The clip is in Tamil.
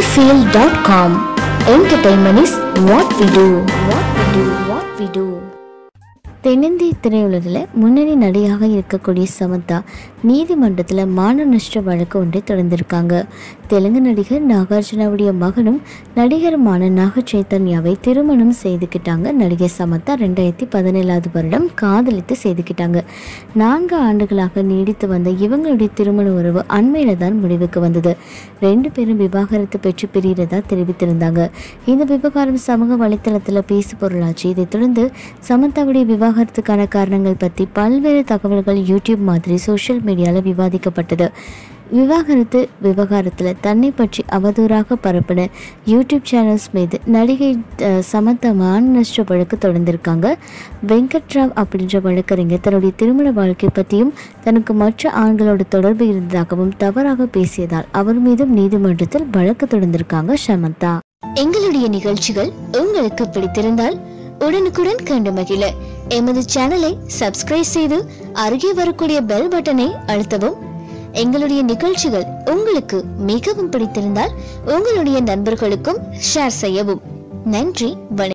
sunnyfield.com. Entertainment is what we do. What we do. What we do. தென்னிந்திய திரையுலகில் முன்னணி நடிகையாக இருக்கக்கூடிய சமந்தா நீதிமன்றத்தில் மான நஷ்ட வழக்கு ஒன்றை தொடர்ந்திருக்காங்க தெலுங்கு நடிகர் நாகார்ஜுனாவுடைய மகனும் நடிகருமான நாக சைத்தன்யாவை திருமணம் செய்துக்கிட்டாங்க நடிகை சமந்தா ரெண்டாயிரத்தி பதினேழாவது வருடம் காதலித்து செய்துக்கிட்டாங்க நான்கு ஆண்டுகளாக நீடித்து வந்த இவங்களுடைய திருமண உறவு அண்மையில தான் முடிவுக்கு வந்தது ரெண்டு பேரும் விவாகரத்து பெற்று பிரியறதா தெரிவித்திருந்தாங்க இந்த விவகாரம் சமூக வலைத்தளத்தில் பேசு பொருளாச்சு இதைத் தொடர்ந்து சமந்தாவுடைய விவாகரத்துக்கான காரணங்கள் பற்றி பல்வேறு தகவல்கள் யூடியூப் மாதிரி சோஷியல் மீடியாவில் விவாதிக்கப்பட்டது விவாகரத்து விவகாரத்தில் தன்னை பற்றி அவதூறாக பரப்பின யூடியூப் சேனல்ஸ் மீது நடிகை அஹ், சமந்தா மான நஷ்ட வழக்கு தொடர்ந்திருக்காங்க வெங்கட்ராவ் அப்படின்ற வழக்கறிஞர் தன்னுடைய திருமண வாழ்க்கை பற்றியும் தனக்கு மற்ற ஆண்களோட தொடர்பு இருந்ததாகவும் தவறாக பேசியதால் அவர் மீதும் நீதிமன்றத்தில் வழக்கு தொடர்ந்திருக்காங்க சமந்தா எங்களுடைய நிகழ்ச்சிகள் உங்களுக்கு பிடித்திருந்தால் உடனுக்குடன் கண்டு மகிழ எமது சேனலை சப்ஸ்கிரைப் செய்து அருகே வரக்கூடிய பெல் பட்டனை அழுத்தவும் எங்களுடைய நிகழ்ச்சிகள் உங்களுக்கு மிகவும் பிடித்திருந்தால் உங்களுடைய நண்பர்களுக்கும் ஷேர் செய்யவும் நன்றி வணக்கம்